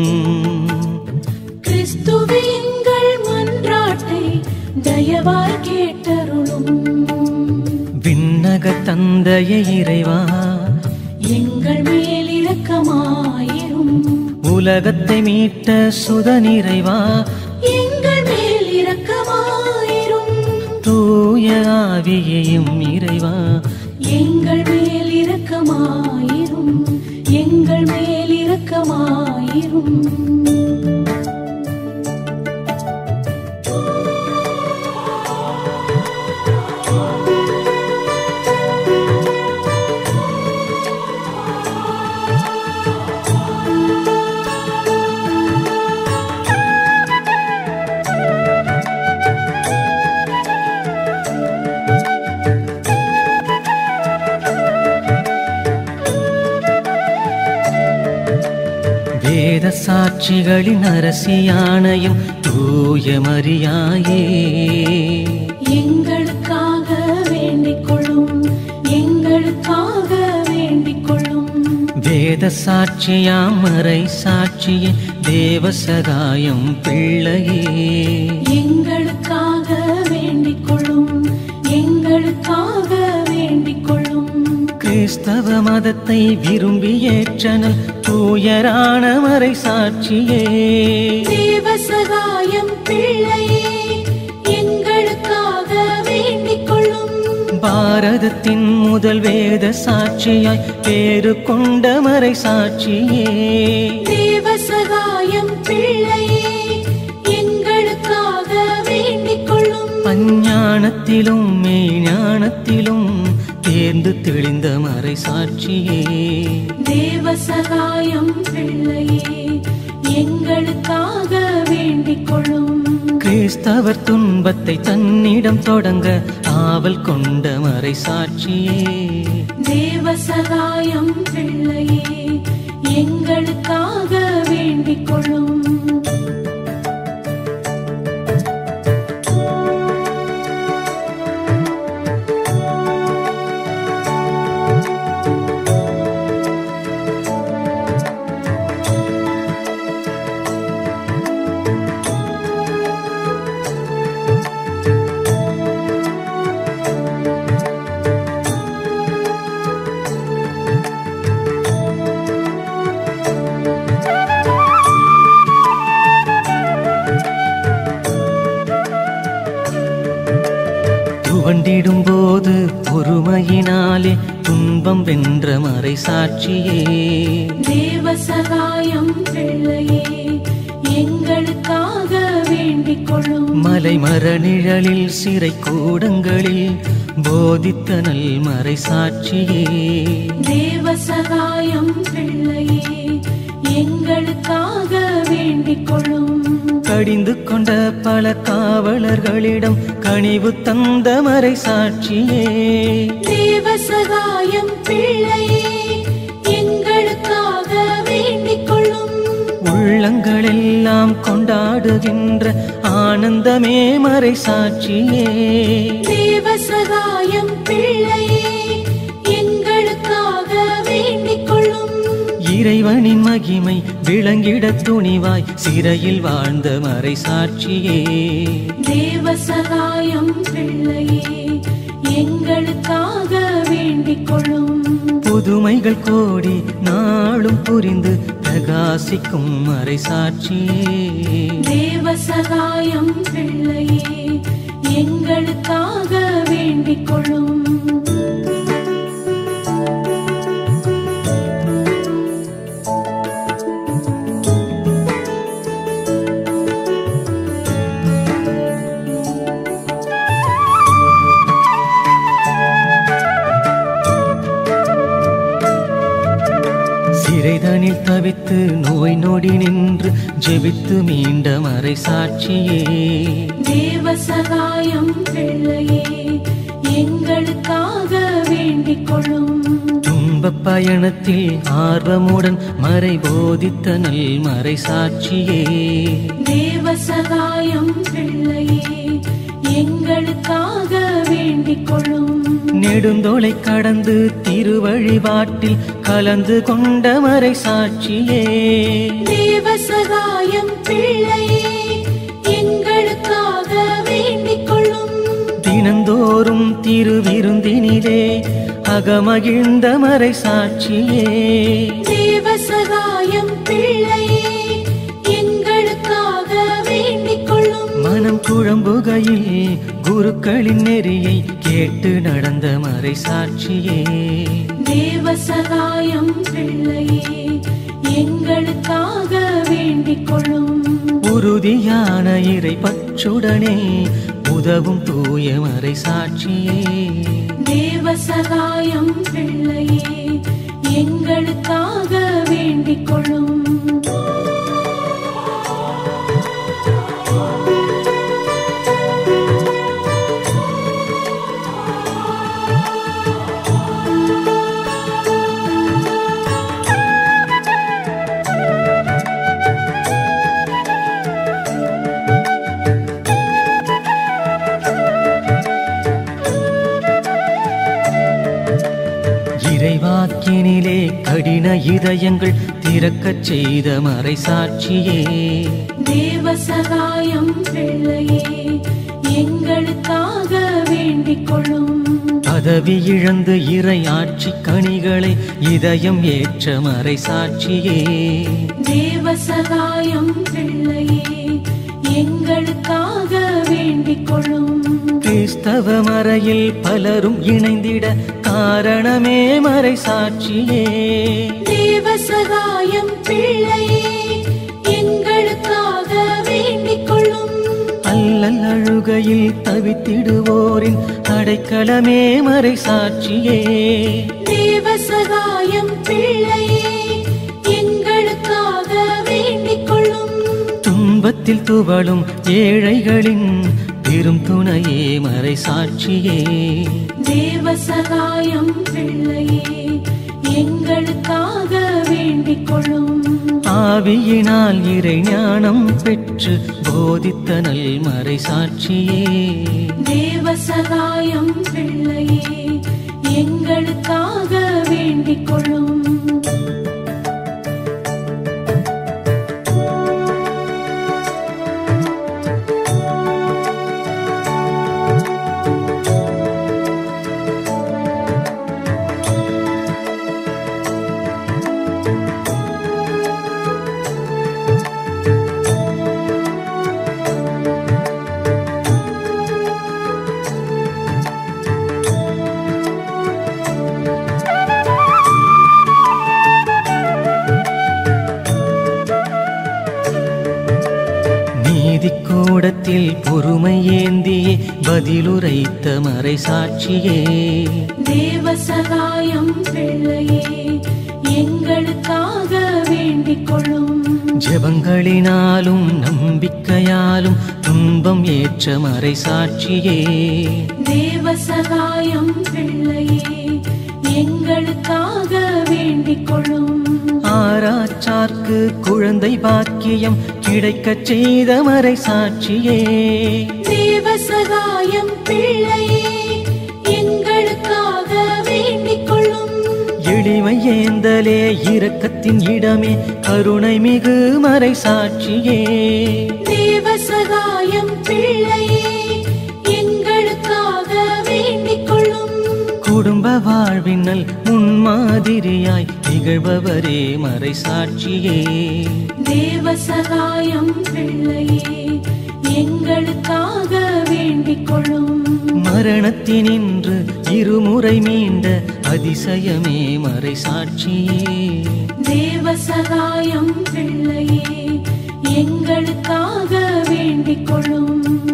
கிறிஸ்துவே எங்கள் மன்றாட்டை தயவாய் கேட்டருளும் விண்ணக தந்தைய இறைவா எங்கள் மேல் இரக்கமாயிரும் உலகத்தை மீட்ட சுதனிறைவா எங்கள் மேல் இரக்கமாயிரும் தூய ஆவியையும் இறைவா எங்கள் மேல் இரக்கமாயிரும் எங்கள் மேல் இரக்கமாயிரும் வேத சாட்சிகளின் அரசியானையும் தூய மரியாயே எங்களுக்காக வேண்டிக் கொள்ளும் எங்களுக்காக வேண்டிக் கொள்ளும் வேத சாட்சியாம் மறை சாட்சியே தேவ சகாயம் பிள்ளையே எங்களுக்காக வேண்டிக் கொள்ளும் எங்களுக்காக வேண்டிக் கொள்ளும் கிறிஸ்தவ மதத்தை விரும்பி ஏற்றனல் தூயரான மறை சாட்சியே தேவ சகாயம் பிள்ளையே எங்களுக்காக வேண்டிக் கொள்ளும் பாரதத்தின் முதல் வேத சாட்சியாய் பேரு கொண்ட மறை சாட்சியே தேவ சகாயம் பிள்ளையே எங்களுக்காக வேண்டிக் கொள்ளும் அஞ்ஞானத்திலும் மெய்ஞானத்திலும் தேர்ந்து தெளிந்த மறை சாட்சியே தேவ சகாயம் பிள்ளையே எங்களுக்காக வேண்டிக் கொள்ளும் கிறிஸ்தவர் துன்பத்தை தன்னிடம் தொடங்க ஆவல் கொண்ட மறை சாட்சியே தேவ சகாயம் பிள்ளையே எங்களுக்காக வேண்டிக் துவண்டிடும் போது பொறுமையினாலே துன்பம் வென்ற மறை சாட்சியே தேவ சகாயம் பிள்ளையே எங்களுக்காக வேண்டிக் கொள்ளும் மலை மரநிழலில் சிறை கூடங்களில் போதித்த நல் மறை சாட்சியே தேவ சகாயம் பிள்ளையே எங்களுக்காக வேண்டிக் கொள்ளும் கடிந்து கொண்ட பல காவலர்களிடம் கனிவு தந்த மறை சாட்சியே தேவ சகாயம் பிள்ளையே எங்களுக்காக வேண்டிக் கொள்ளும் உள்ளங்களெல்லாம் கொண்டாடுகின்ற ஆனந்தமே மறை சாட்சியே தேவ சகாயம் பிள்ளையே எங்களுக்காக வேண்டிக் கொள்ளும் இறைவனின் மகிமை விளங்கிட துணிவாய் சிறையில் வாழ்ந்த மறை சாட்சியே தேவ சகாயம் பிள்ளையே எங்களுக்காக வேண்டிக் கொள்ளும் புதுமைகள் கோடி நாளும் புரிந்து பிரகாசிக்கும் மறை சாட்சியே தேவ சகாயம் பிள்ளையே எங்களுக்காக வேண்டிக் கொள்ளும் சிறைதனில் தவித்து நோய் நொடி நின்று ஜெபித்து மீண்ட மறை சாட்சியே தேவ சகாயம் பிள்ளையே எங்களுக்காக வேண்டிக் கொள்ளும் துன்ப பயணத்தில் ஆர்வமுடன் மறை போதித்த நல் மறை சாட்சியே தேவ சகாயம் பிள்ளையே எங்களுக்காக வேண்டிக் கொள்ளும் நெடுந்தோளை கடந்து திருவழிபாட்டில் கலந்து கொண்ட மறை சாட்சியே தேவ சகாயம் பிள்ளையே எங்களுக்காக வேண்டிக் கொள்ளும் தினந்தோறும் திருவிருந்தினிலே அகமகிழ்ந்த மறை சாட்சியே தேவ சகாயம் பிள்ளையே எங்களுக்காக வேண்டிக் கொள்ளும் மனம் குழம்புகையில் குருக்களின் நெறியை கேட்டு நடந்த மறை சாட்சியே தேவ சகாயம் பிள்ளையே எங்களுக்காக வேண்டிக் கொள்ளும் உறுதியான இறை பற்றுடனே உதவும் தூய மறை சாட்சியே தேவ சகாயம் பிள்ளையே எங்களுக்காக வேண்டிக் கொள்ளும் இறைவாக்கினிலே கடின இதயங்கள் திறக்கச் செய்த மறை சாட்சியே தேவ சகாயம் பிள்ளையே எங்களுக்காக வேண்டிக் கொள்ளும் பதவி இழந்து இறை ஆட்சி கனிகளை இதயம் ஏற்ற மறை சாட்சியே தேவ சகாயம் பிள்ளையே எங்களுக்காக வேண்டிக் கொள்ளும் கிறிஸ்தவ மறையில் பலரும் இணைந்திட காரணமே மறை சாட்சியே தேவ சகாயம் பிள்ளையே எங்களுக்காக வேண்டிக் கொள்ளும் அல்லல் அழுகையில் தவித்திடுவோரின் அடைக்கலமே மறை சாட்சியே தேவ சகாயம் பிள்ளையே எங்களுக்காக வேண்டிக் கொள்ளும் துன்பத்தில் துவளும் ஏழைகளின் பெரும் துணையே மறை சாட்சியே தேவ சகாயம் பிள்ளையே எங்களுக்காக வேண்டிக் கொள்ளும் ஆவியினால் இறை ஞானம் பெற்று போதித்த நல் மறை சாட்சியே தேவ சகாயம் பிள்ளையே எங்களுக்காக வேண்டிக் கொள்ளும் நீதிக்கூடத்தில் பொறுமை ஏந்தியே பதிலுரைத்த மறை சாட்சியே தேவ சகாயம் பிள்ளையே எங்களுக்காக வேண்டிக் கொள்ளும் ஜெபங்களினாலும் நம்பிக்கையாலும் துன்பம் ஏற்ற மறை சாட்சியே தேவ சகாயம் பிள்ளையே எங்களுக்காக வேண்டிக் கொள்ளும் ஆராச்சார்க்கு குழந்தை பாக்கியம் கிடைக்கச் செய்த மறை சாட்சியே தேவ சகாயம் பிள்ளையே எங்களுக்காக வேண்டிக் கொள்ளும் எளிமை ஏந்தலே இரக்கத்தின் இடமே கருணை மிகு மறை சாட்சியே தேவ சகாயம் பிள்ளையே எங்களுக்காக வேண்டிக் கொள்ளும் குடும்ப வாழ்வினல் முன்மாதிரியாய் திகழ்பவரே மறை சாட்சியே தேவ சகாயம் பிள்ளையே எங்களுக்காக வேண்டிக் கொள்ளும் மரணத்தினின்று இருமுறை மீண்ட அதிசயமே மறை சாட்சியே தேவ சகாயம் பிள்ளையே எங்களுக்காக வேண்டிக் கொள்ளும்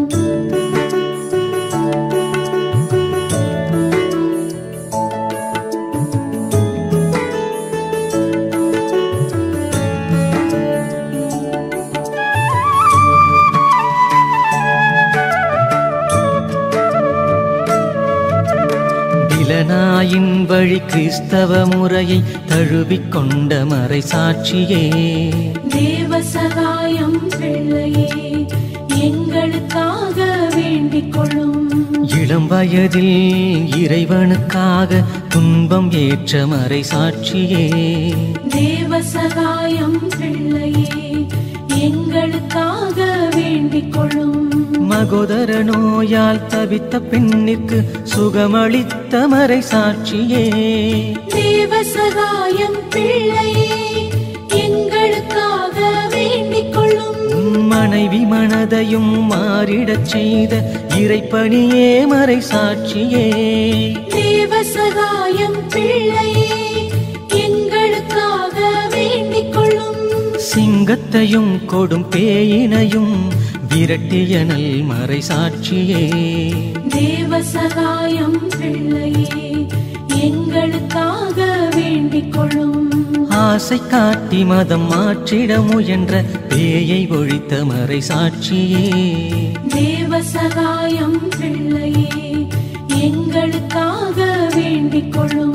இளநாயின் வழி கிறிஸ்தவ முறையை தழுவிக் கொண்ட மறை சாட்சியே தேவ சகாயம் பிள்ளையே எங்களுக்காக வேண்டிக் கொள்ளும் இளம் வயதில் இறைவனுக்காக துன்பம் ஏற்ற மறை சாட்சியே தேவ சகாயம் பிள்ளையே எங்களுக்காக வேண்டிக் கொள்ளும் மகோதர நோயால் தவித்த பெண்ணிற்கு சுகமளித்த மறை சாட்சியே தேவ சகாயம் பிள்ளையே எங்களுக்காக வேண்டிக் கொள்ளும் மனைவி மனதையும் மாறிடச் செய்த இறைப்பணியே மறை சாட்சியே தேவ சகாயம் பிள்ளையே எங்களுக்காக வேண்டிக் கொள்ளும் சிங்கத்தையும் கொடும் பேயினையும் விரட்டிய நல் மறை சாட்சியே தேவ சகாயம் பிள்ளையே எங்களுக்காக வேண்டிக் கொள்ளும் ஆசை காட்டி மதம் மாற்றிட முயன்ற பேயை ஒழித்த மறை சாட்சியே தேவ சகாயம் பிள்ளையே எங்களுக்காக வேண்டிக் கொள்ளும்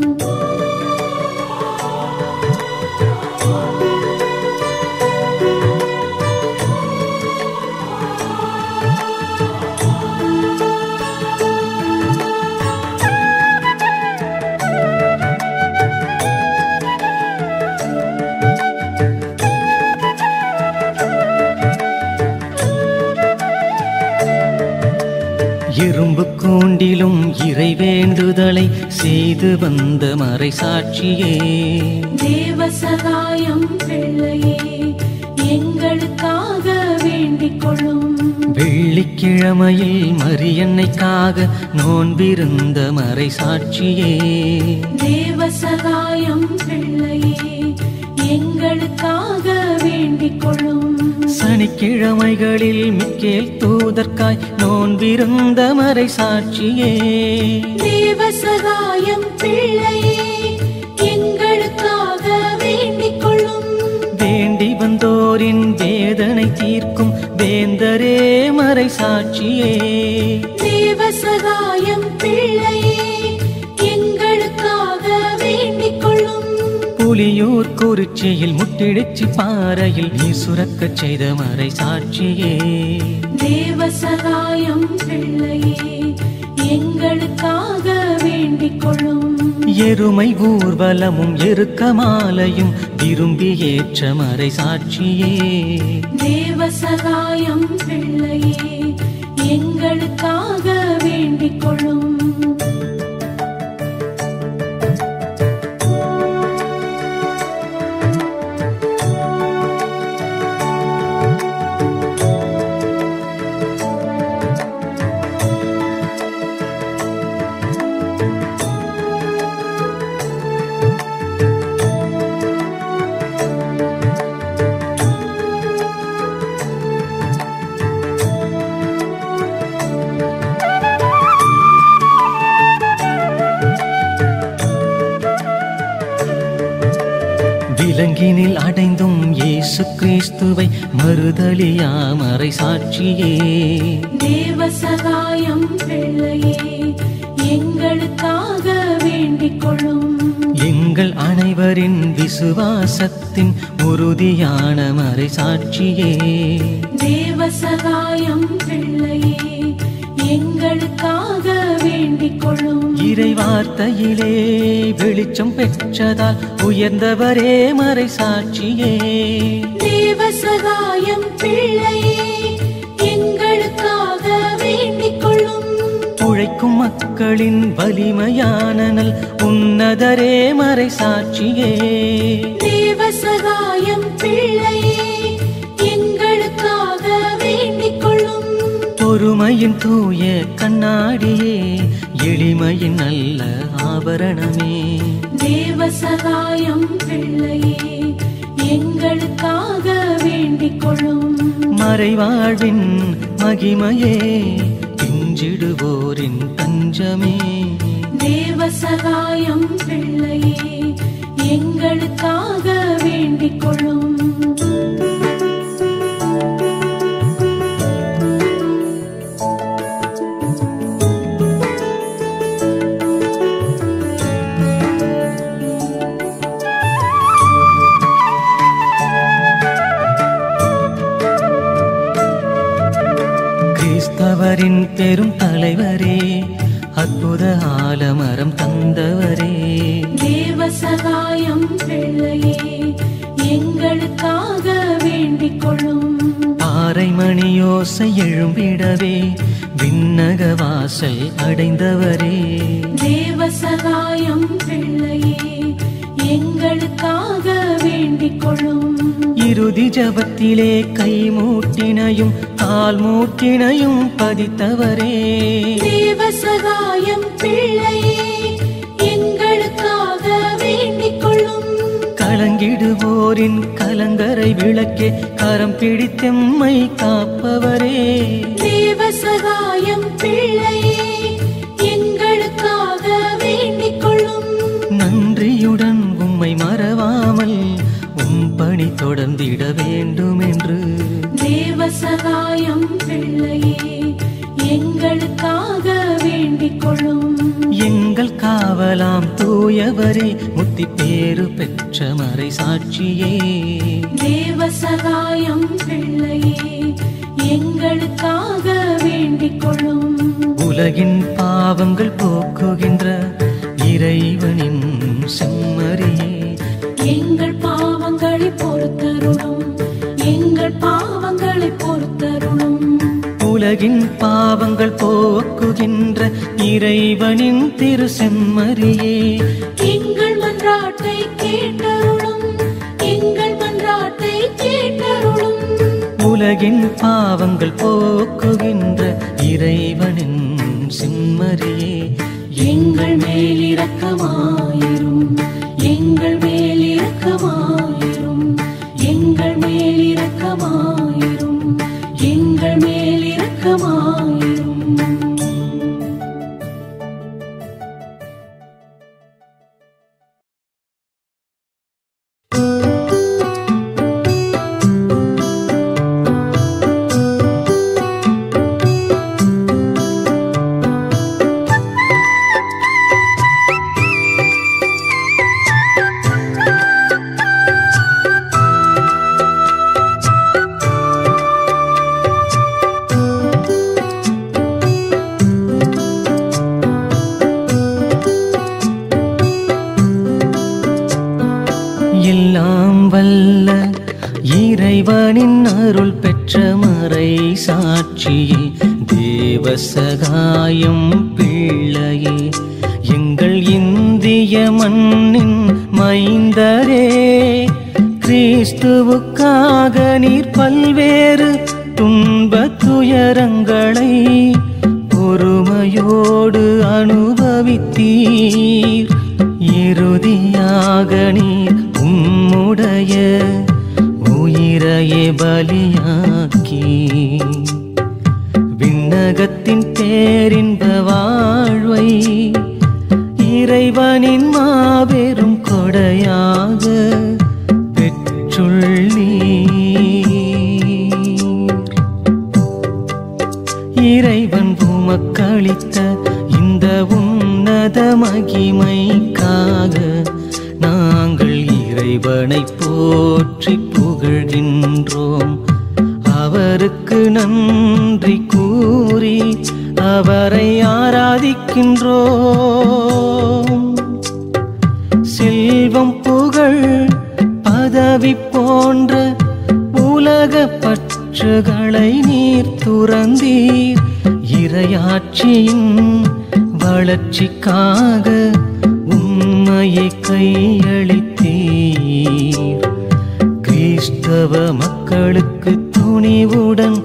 எறும்பு கூண்டிலும் இறை வேண்டுதலை செய்து வந்த மறை சாட்சியே தேவ சகாயம் பிள்ளையே எங்களுக்காக வேண்டிக் கொள்ளும் வெள்ளிக்கிழமையில் மரியன்னைக்காக நோன்பிருந்த மறை சாட்சியே தேவ சகாயம் பிள்ளையே எங்களுக்காக வேண்டிக் கொள்ளும் சனிக்கிழமைகளில் மிக்கேல் தூதற்காய் நோன்பிருந்த மறை சாட்சியே தேவ சகாயம் பிள்ளையே எங்களுக்காக வேண்டிக் கொள்ளும் வேண்டி வந்தோரின் வேதனை தீர்க்கும் வேந்தரே மறை சாட்சியே தேவ சகாயம் பிள்ளையே எங்களுக்காக வேண்டிக் கொள்ளும் புலியூர் குறிச்சியில் முட்டிடிச்சி பாறையில் நீ சுரக்கச் செய்த மறை சாட்சியே தேவ சகாயம் பிள்ளையே எங்களுக்காக வேண்டிக் கொள்ளும் எருமை ஊர்வலமும் எருக்க மாலையும் விரும்பி ஏற்ற மறை சாட்சியே தேவ சகாயம் பிள்ளையே எங்களுக்காக வேண்டிக் கொள்ளும் விலங்கினில் அடைந்தும் இயேசு கிறிஸ்துவை மறுதலியா மறை சாட்சியே தேவ சகாயம் பிள்ளையே எங்களுக்காக வேண்டிக் கொள்ளும் எங்கள் அனைவரின் விசுவாசத்தின் உறுதியான மறை சாட்சியே தேவ சகாயம் பிள்ளையே எங்களுக்காக வேண்டிக் கொள்ளும் இறை வார்த்தையிலே வெளிச்சம் பெற்றதால் உயர்ந்தவரே மறை சாட்சியே தேவ சகாயம் பிள்ளையே எங்களுக்காக வேண்டிக் கொள்ளும் உழைக்கும் மக்களின் வலிமையான நல் உன்னதரே மறை சாட்சியே தேவ சகாயம் பிள்ளையே எங்களுக்காக வேண்டிக் கொள்ளும் பொறுமையின் தூய கண்ணாடியே எளிமையின் நல்ல ஆபரணமே தேவ சகாயம் பிள்ளையே எங்களுக்காக வேண்டிக் கொள்ளும் மறைவாழ்வின் மகிமையே பிஞ்சிடுவோரின் தஞ்சமே தேவ சகாயம் பிள்ளையே எங்களுக்காக வேண்டிக் கொள்ளும் கிறிஸ்தவரின் பெரும் தலைவரே அற்புத ஆலமரம் தந்தவரே தேவ சகாயம் பிள்ளையே எங்களுக்காக வேண்டிக் கொள்ளும் பாறை மணியோசை எழும்பிடவே விண்ணக வாசல் அடைந்தவரே தேவ சகாயம் பிள்ளையே எங்களுக்காக வேண்டிக் கொள்ளும் இறுதி ஜபத்திலே கை மூட்டினையும் கால் மூட்டினையும் பதித்தவரே தேவ சகாயம் பிள்ளையே எங்களுக்காக வேண்டிக் கொள்ளும் கலங்கிடுவோரின் கலங்கரை விளக்கே கரம் பிடித்தெம்மை காப்பவரே தேவ சகாயம் பிள்ளையே எங்களுக்காக வேண்டிக் கொள்ளும் நன்றியுடன் உம்மை மறவாமல் உம் பணி தொடர்ந்திட வேண்டும் என்று தேவ சகாயம் பிள்ளையே எங்களுக்காக வேண்டிக் கொள்ளும் எங்கள் காவலாம் தூயவரே முத்தி பேறு பெற்ற மறை சாட்சியே தேவ சகாயம் பிள்ளையே எங்களுக்காக வேண்டிக் கொள்ளும் உலகின் பாவங்கள் போக்குகின்ற இறைவனின் செம்மறியே எங்கள் பாவங்களை பொறுத்தருளும் எங்கள் பாவங்களை பொறுத்தருளும் உலகின் பாவங்கள் போக்குகின்ற இறைவனின் திரு செம்மறியே எங்கள் மன்றாட்டை கேட்டருளும் எங்கள் மன்றாட்டை கேட்டருளும் உலகின் பாவங்கள் போக்குகின்ற இறைவனின் செம்மறியே எங்கள் மேல் இரக்கமாயிரும் எங்கள் மேல் இரக்கமாயிரும் எங்கள் மேல் இரக்கமாயிரும் எங்கள் மேல் இரக்கமாயிரும் எல்லாம் வல்ல இறைவனின் அருள் பெற்ற மறை சாட்சியே தேவ சகாயம் பிள்ளையே எங்கள் இந்திய மண்ணின் மைந்தரே கிறிஸ்துவுக்காக நீர் பல்வேறு துன்ப துயரங்களை பொறுமையோடு அனுபவித்தீர் இறுதியாக நீர் உம்முடைய உயிரையே பலியாக்கி விண்ணகத்தின் பேரின்ப வாழ்வை இறைவனின் மாபெரும் கொடையாக இறைவன் உமக்களித்த இந்த உன்னத மகிமைக்காக நாங்கள் இறைவனை போற்றி புகழ்கின்றோம் அவருக்கு நன்றி கூறி அவரை ஆராதிக்கின்றோம் செல்வம் புகழ் பதவி போன்ற உலக பற்றுகளை நீர் துறந்தீர் இரையாட்சியின் வளர்ச்சிக்காக உண்மையை கையளித்தீர் கிறிஸ்தவ மக்களுக்கு துணிவுடன்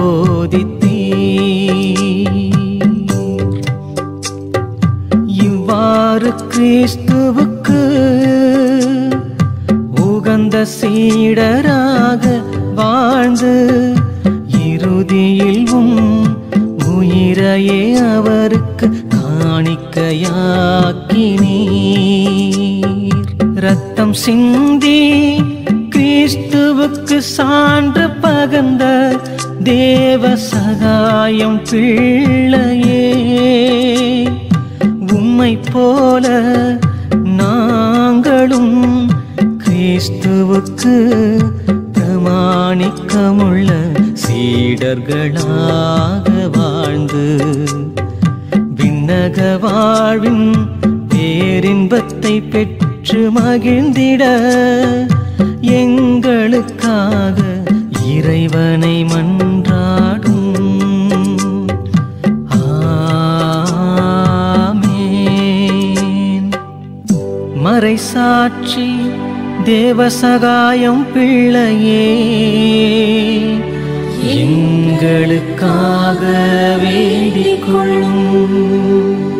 போதித்தீர் இவ்வாறு கிறிஸ்துவுக்கு உகந்த சீடராக வாழ்ந்து இறுதியில் உம் உயிரையே அவருக்கு காணிக்கையாக்கினீர் ரத்தம் சிந்தி கிறிஸ்துவுக்கு சான்று பகந்த தேவ சகாயம் பிள்ளையே உம்மை போல நாங்களும் கிறிஸ்துவுக்கு பிரமாணிக்கமுள்ள சீடர்களாக வாழ்ந்து விண்ணக வாழ்வின் பேரின்பத்தை பெற்று மகிழ்ந்திட எங்களுக்காக இறைவனை மன்றாடும் ஆமென். மறைசாட்சி தேவசகாயம் பிள்ளையே எங்களுக்காக வேண்டிக் கொள்ளும்